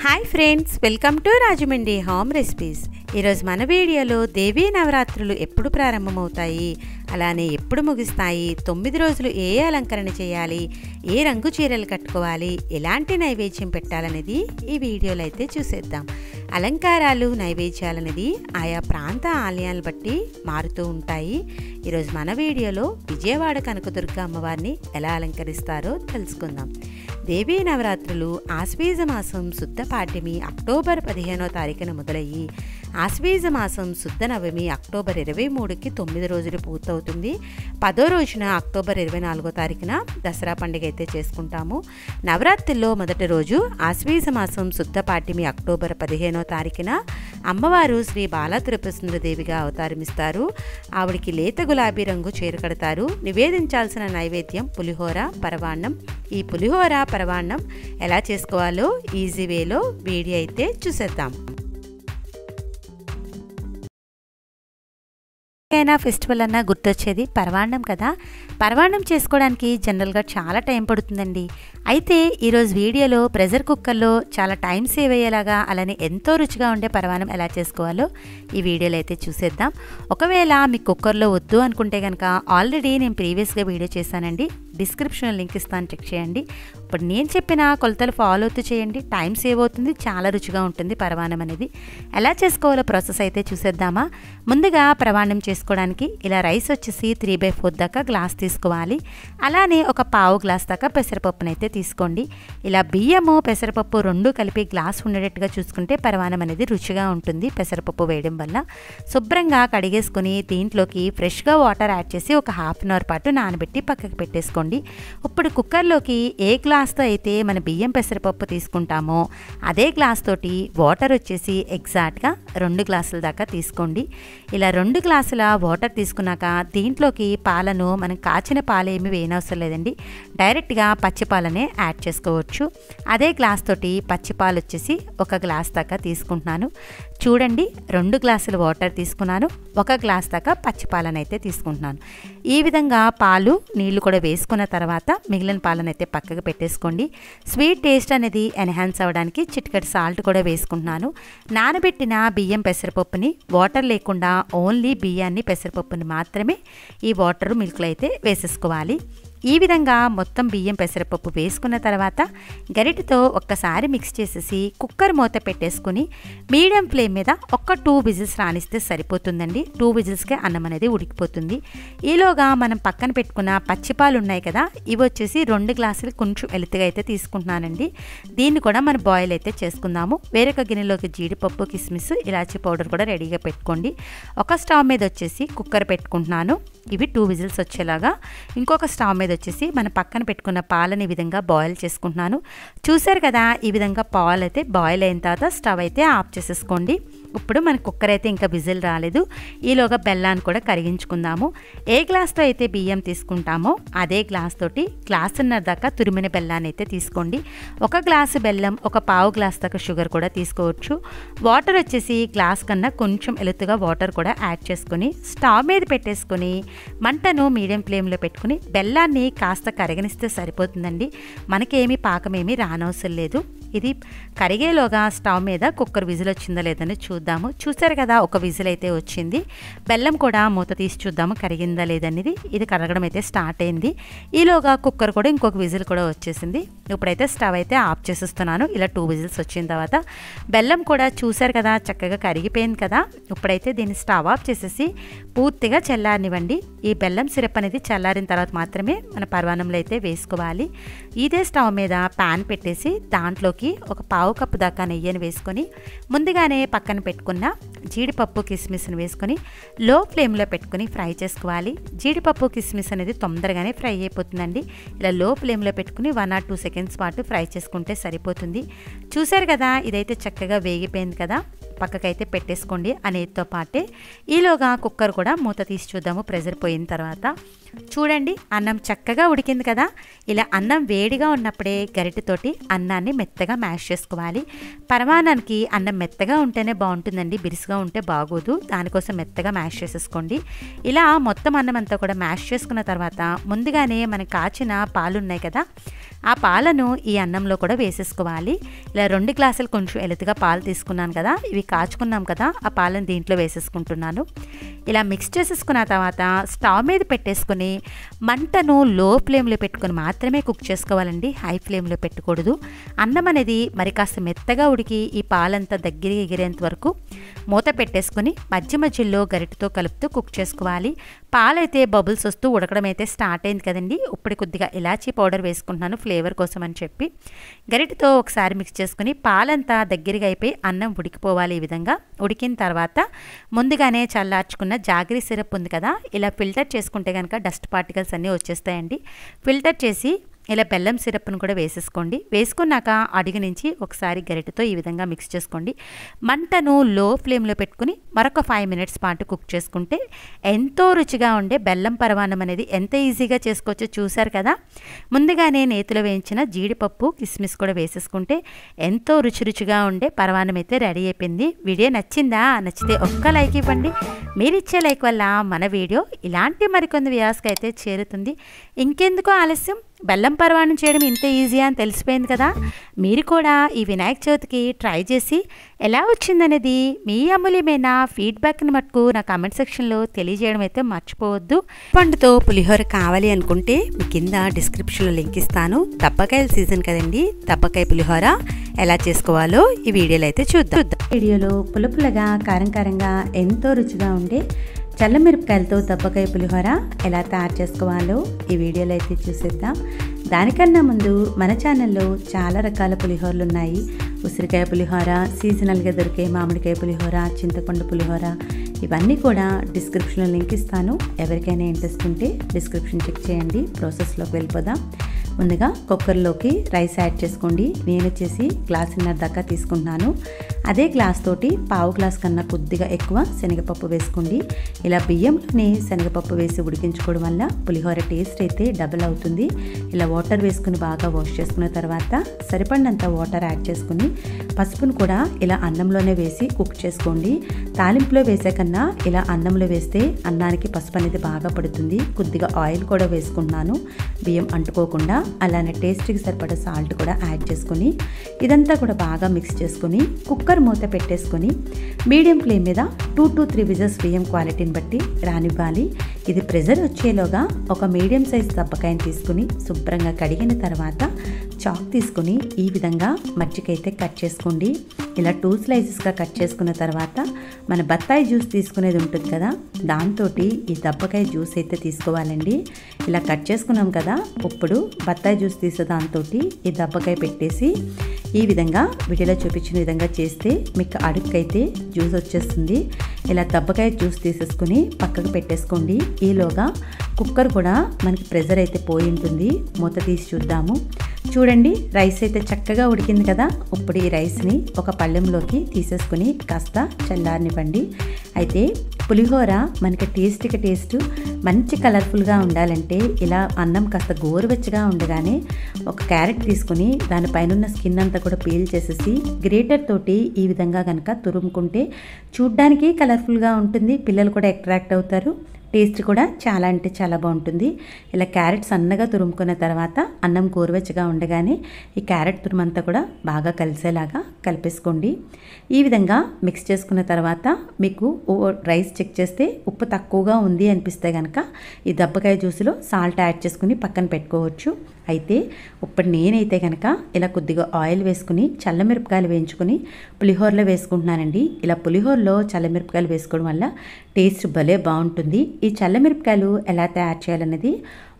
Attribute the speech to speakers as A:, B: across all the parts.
A: hi friends welcome to Rajahmundry home recipes ఈరోజు మన వీడియోలో దేవీ నవరాత్రులు ఎప్పుడు ప్రారంభమవుతాయి అలానే ఎప్పుడు ముగిస్తాయి తొమ్మిది రోజులు ఏ ఏ అలంకరణ చేయాలి ఏ రంగు చీరలు కట్టుకోవాలి ఎలాంటి నైవేద్యం పెట్టాలనేది ఈ వీడియోలో అయితే చూసేద్దాం అలంకారాలు నైవేద్యాలనేది ఆయా ప్రాంత ఆలయాలను బట్టి మారుతూ ఉంటాయి ఈరోజు మన వీడియోలో విజయవాడ కనకదుర్గ అమ్మవారిని ఎలా అలంకరిస్తారో తెలుసుకుందాం దేవీ నవరాత్రులు ఆశ్వీజ మాసం శుద్ధ పాడ్యమి అక్టోబర్ పదిహేనో తారీఖున మొదలయ్యి ఆశ్వీజ మాసం శుద్ధ నవమి అక్టోబర్ ఇరవై మూడుకి తొమ్మిది రోజులు పూర్తవుతుంది పదో రోజున అక్టోబర్ ఇరవై నాలుగో తారీఖున దసరా పండుగ అయితే చేసుకుంటాము నవరాత్రుల్లో మొదటి రోజు ఆశ్వీజ మాసం శుద్ధ పాడ్యమి అక్టోబర్ పదిహేనో తారీఖున అమ్మవారు శ్రీ బాలా దేవిగా అవతారమిస్తారు ఆవిడికి లేత గులాబీ రంగు చీర కడతారు నివేదించాల్సిన నైవేద్యం పులిహోర పరవాన్నం ఈ పులిహోర పరవాన్నం ఎలా చేసుకోవాలో ఈజీ వేలో వీడియో అయితే చూసేద్దాం అయినా ఫెస్టివల్ అన్నా గుర్తొచ్చేది పరవాన్నం కదా పరవాన్నం చేసుకోవడానికి జనరల్గా చాలా టైం పడుతుందండి అయితే ఈరోజు వీడియోలో ప్రెషర్ కుక్కర్లో చాలా టైం సేవ్ అయ్యేలాగా అలానే ఎంతో రుచిగా ఉండే పరవాన్నం ఎలా చేసుకోవాలో ఈ వీడియోలో అయితే చూసేద్దాం ఒకవేళ మీ కుక్కర్లో వద్దు అనుకుంటే కనుక ఆల్రెడీ నేను ప్రీవియస్గా వీడియో చేశానండి డిస్క్రిప్షన్ లింక్ ఇస్తాను చెక్ చేయండి ఇప్పుడు నేను చెప్పిన కొలతలు ఫాలో అవుతూ చేయండి టైం సేవ్ అవుతుంది చాలా రుచిగా ఉంటుంది పరవాన్నం అనేది ఎలా చేసుకోవాలో ప్రాసెస్ అయితే చూసేద్దామా ముందుగా ప్రవాణం చేసుకోవడానికి ఇలా రైస్ వచ్చేసి త్రీ బై ఫోర్ దాకా గ్లాస్ తీసుకోవాలి అలానే ఒక పావు గ్లాస్ దాకా పెసరపప్పునైతే తీసుకోండి ఇలా బియ్యము పెసరపప్పు రెండు కలిపి గ్లాస్ ఉండేటట్టుగా చూసుకుంటే పరవానం అనేది రుచిగా ఉంటుంది పెసరపప్పు వేయడం వల్ల శుభ్రంగా కడిగేసుకొని దీంట్లోకి ఫ్రెష్గా వాటర్ యాడ్ చేసి ఒక హాఫ్ అన్ అవర్ పాటు నానబెట్టి పక్కకు పెట్టేసుకోండి ఇప్పుడు కుక్కర్లోకి ఏ గ్లాస్తో అయితే మన బియ్యం పెసరపప్పు తీసుకుంటామో అదే గ్లాస్ తోటి వాటర్ వచ్చేసి ఎగ్జాక్ట్గా రెండు గ్లాసుల దాకా తీసుకోండి ఇలా రెండు గ్లాసుల వాటర్ తీసుకున్నాక దీంట్లోకి పాలను మనం కాచిన పాలు ఏమి వేయనవసరం లేదండి డైరెక్ట్గా పచ్చి పాలనే యాడ్ చేసుకోవచ్చు అదే గ్లాస్ తోటి పచ్చి పాలు వచ్చేసి ఒక గ్లాస్ దాకా తీసుకుంటున్నాను చూడండి రెండు గ్లాసుల వాటర్ తీసుకున్నాను ఒక గ్లాస్ దాకా పచ్చి పాలను అయితే తీసుకుంటున్నాను ఈ విధంగా పాలు నీళ్లు కూడా వేసుకున్న తర్వాత మిగిలిన పాలను అయితే పక్కకు పెట్టేసుకోండి స్వీట్ టేస్ట్ అనేది ఎన్హాన్స్ అవ్వడానికి చిటికటి సాల్ట్ కూడా వేసుకుంటున్నాను నానబెట్టిన బియ్యం పెసరపప్పుని వాటర్ లేకుండా ఓన్లీ బియ్యాన్ని పెసరపప్పుని మాత్రమే ఈ వాటర్ మిల్క్లో అయితే వేసేసుకోవాలి ఈ విధంగా మొత్తం బియ్యం పెసరపప్పు వేసుకున్న తర్వాత గరిటతో ఒక్కసారి మిక్స్ చేసేసి కుక్కర్ మూత పెట్టేసుకుని మీడియం ఫ్లేమ్ మీద ఒక్క టూ విజిల్స్ రాణిస్తే సరిపోతుందండి టూ విజిల్స్కే అన్నం అనేది ఉడికిపోతుంది ఈలోగా మనం పక్కన పెట్టుకున్న పచ్చిపాలు ఉన్నాయి కదా ఇవి వచ్చేసి రెండు గ్లాసులు కొంచెం ఎలుతుగా అయితే తీసుకుంటున్నానండి దీన్ని కూడా మనం బాయిల్ అయితే చేసుకుందాము వేరొక గిన్నెలోకి జీడిపప్పు కిస్మిస్ ఇలాచీ పౌడర్ కూడా రెడీగా పెట్టుకోండి ఒక స్టవ్ మీద వచ్చేసి కుక్కర్ పెట్టుకుంటున్నాను ఇవి టూ విజిల్స్ వచ్చేలాగా ఇంకొక స్టవ్ మీద వచ్చేసి మన పక్కన పెట్టుకున్న పాలని ఈ విధంగా బాయిల్ చేసుకుంటున్నాను చూసారు కదా ఈ విధంగా పాలు అయితే బాయిల్ అయిన తర్వాత స్టవ్ అయితే ఆఫ్ చేసేసుకోండి ఇప్పుడు మన కుక్కర్ అయితే ఇంకా విజిల్ రాలేదు ఈలోగా బెల్లాన్ని కూడా కరిగించుకుందాము ఏ గ్లాస్తో అయితే బియ్యం తీసుకుంటామో అదే గ్లాస్ తోటి గ్లాసున్నర దాకా తురిమిన బెల్లాన్ని అయితే తీసుకోండి ఒక గ్లాసు బెల్లం ఒక పావు గ్లాస్ దాకా షుగర్ కూడా తీసుకోవచ్చు వాటర్ వచ్చేసి గ్లాస్ కన్నా కొంచెం ఎలుతుగా వాటర్ కూడా యాడ్ చేసుకొని స్టవ్ మీద పెట్టేసుకొని మంటను మీడియం ఫ్లేమ్లో పెట్టుకుని బెల్లాన్ని కాస్త కరగనిస్తే సరిపోతుందండి మనకేమి పాకమేమి రానవసరం లేదు ఇది కరిగేలోగా స్టవ్ మీద కుక్కర్ విజిల్ వచ్చిందా లేదని చూద్దాము చూసారు కదా ఒక విజిల్ అయితే వచ్చింది బెల్లం కూడా మూత తీసి చూద్దాము కరిగిందా లేదనేది ఇది కరగడం అయితే స్టార్ట్ అయింది ఈలోగా కుక్కర్ కూడా ఇంకొక విజిల్ కూడా వచ్చేసింది ఇప్పుడైతే స్టవ్ అయితే ఆఫ్ చేసేస్తున్నాను ఇలా టూ విజిల్స్ వచ్చిన తర్వాత బెల్లం కూడా చూసారు కదా చక్కగా కరిగిపోయింది కదా ఇప్పుడైతే దీన్ని స్టవ్ ఆఫ్ చేసేసి పూర్తిగా చల్లారనివ్వండి ఈ బెల్లం సిరప్ అనేది చల్లారిన తర్వాత మాత్రమే మన పర్వాణంలో అయితే వేసుకోవాలి ఇదే స్టవ్ మీద ప్యాన్ పెట్టేసి దాంట్లోకి ఒక పావు కప్పు దాకా నెయ్యిని వేసుకొని ముందుగానే పక్కన పెట్టుకున్న జీడిపప్పు కిస్మిస్ని వేసుకొని లో ఫ్లేమ్లో పెట్టుకొని ఫ్రై చేసుకోవాలి జీడిపప్పు కిస్మిస్ అనేది తొందరగానే ఫ్రై అయిపోతుందండి ఇలా లో ఫ్లేమ్లో పెట్టుకుని వన్ ఆర్ టూ సెకండ్స్ పాటు ఫ్రై చేసుకుంటే సరిపోతుంది చూసారు కదా ఇదైతే చక్కగా వేగిపోయింది కదా పక్కకైతే పెట్టేసుకోండి అనేటితో పాటే ఈలోగా కుక్కర్ కూడా మూత తీసి చూద్దాము ప్రెజర్ పోయిన తర్వాత చూడండి అన్నం చక్కగా ఉడికింది కదా ఇలా అన్నం వేడిగా ఉన్నప్పుడే గరిటెతోటి అన్నాన్ని మెత్తగా మ్యాష్ చేసుకోవాలి పరమాణానికి అన్నం మెత్తగా ఉంటేనే బాగుంటుందండి బిరుసుగా ఉంటే బాగోదు దానికోసం మెత్తగా మ్యాష్ చేసేసుకోండి ఇలా మొత్తం అన్నం అంతా కూడా మ్యాష్ చేసుకున్న తర్వాత ముందుగానే మనకి కాచిన పాలు ఉన్నాయి కదా ఆ పాలను ఈ అన్నంలో కూడా వేసేసుకోవాలి ఇలా రెండు గ్లాసులు కొంచెం ఎలుతుగా పాలు తీసుకున్నాను కదా ఇవి కాచుకున్నాం కదా ఆ పాలను దీంట్లో వేసేసుకుంటున్నాను ఇలా మిక్స్ చేసేసుకున్న తర్వాత స్టవ్ మీద పెట్టేసుకుని మంటను లో ఫ్లేమ్లో పెట్టుకొని మాత్రమే కుక్ చేసుకోవాలండి హై ఫ్లేమ్లో పెట్టకూడదు అన్నం అనేది మరి కాస్త మెత్తగా ఉడికి ఈ పాలంతా దగ్గర ఎగిరేంత వరకు మూత పెట్టేసుకుని మధ్య మధ్యలో గరిటతో కలుపుతూ కుక్ చేసుకోవాలి పాలైతే బబుల్స్ వస్తూ ఉడకడం అయితే స్టార్ట్ అయింది కదండి ఇప్పుడు కొద్దిగా ఇలాచీ పౌడర్ వేసుకుంటున్నాను ఫ్లేవర్ కోసం అని చెప్పి గరిటతో ఒకసారి మిక్స్ చేసుకుని పాలంతా దగ్గరగా అయిపోయి అన్నం ఉడికిపోవాలి ఈ విధంగా ఉడికిన తర్వాత ముందుగానే చల్లార్చుకున్న జాగరీ సిరప్ ఉంది కదా ఇలా ఫిల్టర్ చేసుకుంటే కనుక డస్ట్ పార్టికల్స్ అన్నీ వచ్చేస్తాయండి ఫిల్టర్ చేసి ఇలా బెల్లం సిరప్ను కూడా వేసేసుకోండి వేసుకున్నాక అడుగు నుంచి ఒకసారి గరిటెతో ఈ విధంగా మిక్స్ చేసుకోండి మంటను లో ఫ్లేమ్లో పెట్టుకుని మరొక ఫైవ్ మినిట్స్ పాటు కుక్ చేసుకుంటే ఎంతో రుచిగా ఉండే బెల్లం పరమాన్నం అనేది ఎంత ఈజీగా చేసుకోవచ్చో చూసారు కదా ముందుగానే నేతిలో వేయించిన జీడిపప్పు కిస్మిస్ కూడా వేసేసుకుంటే ఎంతో రుచి రుచిగా ఉండే పరమాన్నం అయితే రెడీ అయిపోయింది వీడియో నచ్చిందా నచ్చితే ఒక్క లైక్ ఇవ్వండి మీరు ఇచ్చే లైక్ వల్ల మన వీడియో ఇలాంటి మరికొన్ని వ్యాస్కి అయితే చేరుతుంది ఇంకెందుకు ఆలస్యం బెల్లం పరవాణం చేయడం ఇంత ఈజీ అని తెలిసిపోయింది కదా మీరు కూడా ఈ వినాయక చవితికి ట్రై చేసి ఎలా వచ్చిందనేది మీ అమూల్యమైన ఫీడ్బ్యాక్ని మటుకు నా కామెంట్ సెక్షన్లో తెలియజేయడం అయితే మర్చిపోవద్దు పండుతో పులిహోర కావాలి అనుకుంటే మీ కింద డిస్క్రిప్షన్లో లింక్ ఇస్తాను దబ్బకాయల సీజన్ కదండి దబ్బకాయ పులిహోర ఎలా చేసుకోవాలో ఈ వీడియోలో అయితే చూద్దాం వీడియోలో పులుపులగా కారం కారంగా ఎంతో రుచిగా ఉండే చల్లమిరపకాయలతో దబ్బకాయ పులిహోర ఎలా తయారు చేసుకోవాలో ఈ వీడియోలో అయితే చూసేద్దాం దానికన్నా ముందు మన ఛానల్లో చాలా రకాల పులిహోరలు ఉన్నాయి ఉసిరికాయ పులిహోర సీజనల్గా దొరికే మామిడికాయ పులిహోర చింతపండు పులిహోర ఇవన్నీ కూడా డిస్క్రిప్షన్లో లింక్ ఇస్తాను ఎవరికైనా ఇంట్రెస్ట్ ఉంటే డిస్క్రిప్షన్ చెక్ చేయండి ప్రాసెస్లోకి వెళ్ళిపోదాం ముందుగా కుక్కర్లోకి రైస్ యాడ్ చేసుకోండి నేను వచ్చేసి గ్లాసున్నర దాకా తీసుకుంటున్నాను అదే గ్లాస్ తోటి పావు గ్లాస్ కన్నా కొద్దిగా ఎక్కువ శనగపప్పు వేసుకోండి ఇలా బియ్యంలోనే శనగపప్పు వేసి ఉడికించుకోవడం వల్ల పులిహోర టేస్ట్ అయితే డబుల్ అవుతుంది ఇలా వాటర్ వేసుకుని బాగా వాష్ చేసుకున్న తర్వాత సరిపడినంత వాటర్ యాడ్ చేసుకుని పసుపును కూడా ఇలా అన్నంలోనే వేసి కుక్ చేసుకోండి తాలింపులో వేసే కన్నా ఇలా అన్నంలో వేస్తే అన్నానికి పసుపు అనేది బాగా పడుతుంది కొద్దిగా ఆయిల్ కూడా వేసుకుంటున్నాను బియ్యం అంటుకోకుండా అలానే టేస్ట్కి సరిపడా సాల్ట్ కూడా యాడ్ చేసుకొని ఇదంతా కూడా బాగా మిక్స్ చేసుకొని కుక్కర్ మూత పెట్టేసుకొని మీడియం ఫ్లేమ్ మీద టూ టు త్రీ విజల్స్ బియ్యం క్వాలిటీని బట్టి రానివ్వాలి ఇది ప్రెజర్ వచ్చేలోగా ఒక మీడియం సైజ్ దబ్బకాయని తీసుకుని శుభ్రంగా కడిగిన తర్వాత చాక్ తీసుకుని ఈ విధంగా మజ్జిగైతే కట్ చేసుకోండి ఇలా టూ స్లైసెస్గా కట్ చేసుకున్న తర్వాత మన బత్తాయి జ్యూస్ తీసుకునేది ఉంటుంది కదా దాంతో ఈ దబ్బకాయ జ్యూస్ అయితే తీసుకోవాలండి ఇలా కట్ చేసుకున్నాం కదా ఇప్పుడు బత్తాయి జ్యూస్ తీసే దాంతో ఈ దబ్బకాయ పెట్టేసి ఈ విధంగా వీడియోలో చూపించిన విధంగా చేస్తే మీకు అడుక్కైతే జ్యూస్ వచ్చేస్తుంది ఇలా దబ్బకాయ జ్యూస్ తీసేసుకుని పక్కకు పెట్టేసుకోండి ఈలోగా కుక్కర్ కూడా మనకి ప్రెజర్ అయితే పోయి ఉంటుంది మూత తీసి చూద్దాము చూడండి రైస్ అయితే చక్కగా ఉడికింది కదా ఇప్పుడు ఈ రైస్ని ఒక పళ్ళెంలోకి తీసేసుకుని కాస్త చల్లారనివ్వండి అయితే పులిహోర మనకి టేస్ట్కి టేస్ట్ మంచి కలర్ఫుల్గా ఉండాలంటే ఇలా అన్నం కాస్త గోరువెచ్చగా ఉండగానే ఒక క్యారెట్ తీసుకుని దానిపైన ఉన్న స్కిన్ అంతా కూడా పీల్ చేసేసి గ్రేటర్ తోటి ఈ విధంగా కనుక తురుముకుంటే చూడ్డానికి కలర్ఫుల్గా ఉంటుంది పిల్లలు కూడా అట్రాక్ట్ అవుతారు టేస్ట్ కూడా చాలా అంటే చాలా బాగుంటుంది ఇలా క్యారెట్ సన్నగా తురుముకున్న తర్వాత అన్నం గోరువెచ్చగా ఉండగానే ఈ క్యారెట్ తురుమంతా కూడా బాగా కలిసేలాగా కలిపేసుకోండి ఈ విధంగా మిక్స్ చేసుకున్న తర్వాత మీకు రైస్ చెక్ చేస్తే ఉప్పు తక్కువగా ఉంది అనిపిస్తే కనుక ఈ దబ్బకాయ జ్యూస్లో సాల్ట్ యాడ్ చేసుకుని పక్కన పెట్టుకోవచ్చు అయితే ఇప్పుడు నేనైతే కనుక ఇలా కొద్దిగా ఆయిల్ వేసుకుని చల్లమిరపకాయలు వేయించుకుని పులిహోరలో వేసుకుంటున్నానండి ఇలా పులిహోరలో చల్లమిరపకాయలు వేసుకోవడం వల్ల టేస్ట్ భలే బాగుంటుంది ఈ చల్లమిరపకాయలు ఎలా తయారు చేయాలనేది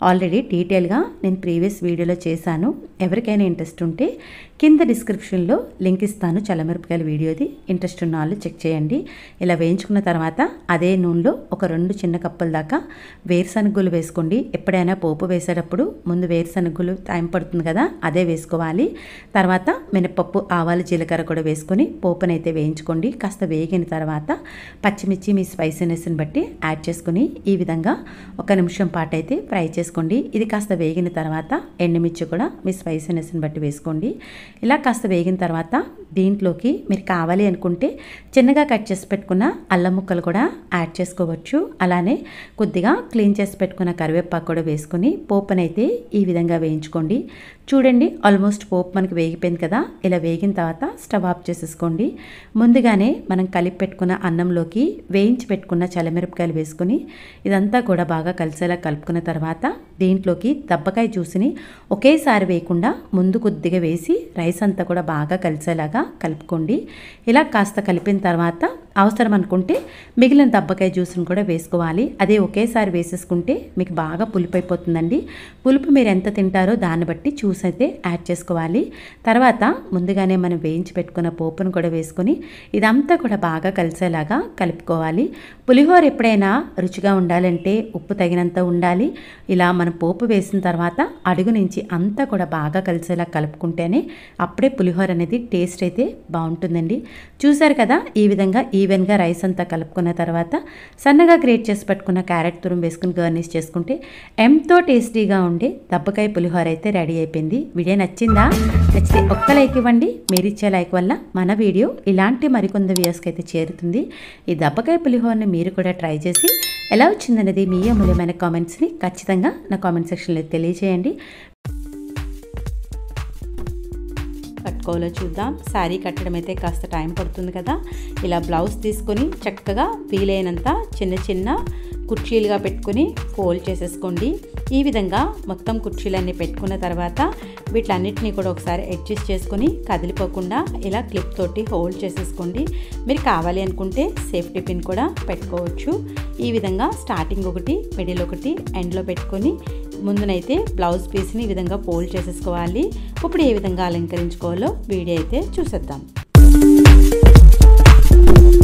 A: ఆల్రెడీ డీటెయిల్గా నేను ప్రీవియస్ వీడియోలో చేశాను ఎవరికైనా ఇంట్రెస్ట్ ఉంటే కింద డిస్క్రిప్షన్లో లింక్ ఇస్తాను చల్లమిరపకాయల వీడియోది ఇంట్రెస్ట్ ఉన్న వాళ్ళు చెక్ చేయండి ఇలా వేయించుకున్న తర్వాత అదే నూనెలో ఒక రెండు చిన్న కప్పుల దాకా వేరుశనగులు వేసుకోండి ఎప్పుడైనా పోపు వేసేటప్పుడు ముందు వేరుశనగులు టైం పడుతుంది కదా అదే వేసుకోవాలి తర్వాత మినపప్పు ఆవాలు జీలకర్ర కూడా వేసుకొని పోపునైతే వేయించుకోండి కాస్త వేగిన తర్వాత పచ్చిమిర్చి మీ స్పైసీనెస్ని బట్టి యాడ్ చేసుకుని ఈ విధంగా ఒక నిమిషం పాటు అయితే ఫ్రై చేసుకోండి ఇది కాస్త వేగిన తర్వాత ఎండుమిర్చి కూడా మీ స్పైసీనెస్ని బట్టి వేసుకోండి ఇలా కాస్త వేగిన తర్వాత దీంట్లోకి మీరు కావాలి అనుకుంటే చిన్నగా కట్ చేసి పెట్టుకున్న అల్లం ముక్కలు కూడా యాడ్ చేసుకోవచ్చు అలానే కొద్దిగా క్లీన్ చేసి పెట్టుకున్న కరివేపాకు కూడా వేసుకొని పోపునైతే ఈ విధంగా వేయించుకోండి చూడండి ఆల్మోస్ట్ పోపు మనకి వేగిపోయింది కదా ఇలా వేగిన తర్వాత స్టవ్ ఆఫ్ చేసేసుకోండి ముందుగానే మనం కలిపి పెట్టుకున్న అన్నంలోకి వేయించి పెట్టుకున్న చల్లమిరపకాయలు వేసుకొని ఇదంతా కూడా బాగా కలిసేలా కలుపుకున్న తర్వాత దీంట్లోకి దబ్బకాయ జ్యూస్ని ఒకేసారి వేయకుండా ముందు కొద్దిగా వేసి రైస్ అంతా కూడా బాగా కలిసేలాగా కలుపుకోండి ఇలా కాస్త కలిపిన తర్వాత అవసరం అనుకుంటే మిగిలిన దబ్బకాయ జ్యూస్ని కూడా వేసుకోవాలి అదే ఒకేసారి వేసేసుకుంటే మీకు బాగా పులుపు అయిపోతుందండి పులుపు మీరు ఎంత తింటారో దాన్ని బట్టి జ్యూస్ అయితే యాడ్ చేసుకోవాలి తర్వాత ముందుగానే మనం వేయించి పెట్టుకున్న పోపును కూడా వేసుకొని ఇదంతా కూడా బాగా కలిసేలాగా కలుపుకోవాలి పులిహోర ఎప్పుడైనా రుచిగా ఉండాలంటే ఉప్పు తగినంత ఉండాలి ఇలా మనం పోపు వేసిన తర్వాత అడుగు నుంచి అంతా కూడా బాగా కలిసేలా కలుపుకుంటేనే అప్పుడే పులిహోర అనేది టేస్ట్ అయితే బాగుంటుందండి చూసారు కదా ఈ విధంగా ఈవెన్గా రైస్ అంతా కలుపుకున్న తర్వాత సన్నగా గ్రేట్ చేసి పెట్టుకున్న క్యారెట్ తురుము వేసుకుని గార్నిష్ చేసుకుంటే ఎంతో టేస్టీగా ఉండే దబ్బకాయ పులిహోర అయితే రెడీ అయిపోయింది వీడియో నచ్చిందా నచ్చితే ఒక్క లైక్ ఇవ్వండి మీరు ఇచ్చే లైక్ వల్ల మన వీడియో ఇలాంటి మరికొంత వ్యూస్కి అయితే చేరుతుంది ఈ దబ్బకాయ పులిహోరని మీరు కూడా ట్రై చేసి ఎలా వచ్చిందనేది మీ అమూల్యమైన కామెంట్స్ని ఖచ్చితంగా నా కామెంట్ సెక్షన్లో తెలియజేయండి కట్టుకోవాలో చూద్దాం శారీ కట్టడం అయితే కాస్త టైం పడుతుంది కదా ఇలా బ్లౌజ్ తీసుకొని చక్కగా వీలైనంత చిన్న చిన్న కుర్చీలుగా పెట్టుకొని ఫోల్డ్ చేసేసుకోండి ఈ విధంగా మొత్తం కుర్చీలన్నీ పెట్టుకున్న తర్వాత వీటన్నిటిని కూడా ఒకసారి అడ్జస్ట్ చేసుకొని కదిలిపోకుండా ఇలా క్లిప్ తోటి హోల్డ్ చేసేసుకోండి మీరు కావాలి అనుకుంటే సేఫ్టీ పిన్ కూడా పెట్టుకోవచ్చు ఈ విధంగా స్టార్టింగ్ ఒకటి మిడిల్ ఒకటి ఎండ్లో పెట్టుకొని ముందునైతే బ్లౌజ్ పీస్ని ఈ విధంగా ఫోల్డ్ చేసేసుకోవాలి ఇప్పుడు ఏ విధంగా అలంకరించుకోవాలో వీడియో అయితే చూసేద్దాం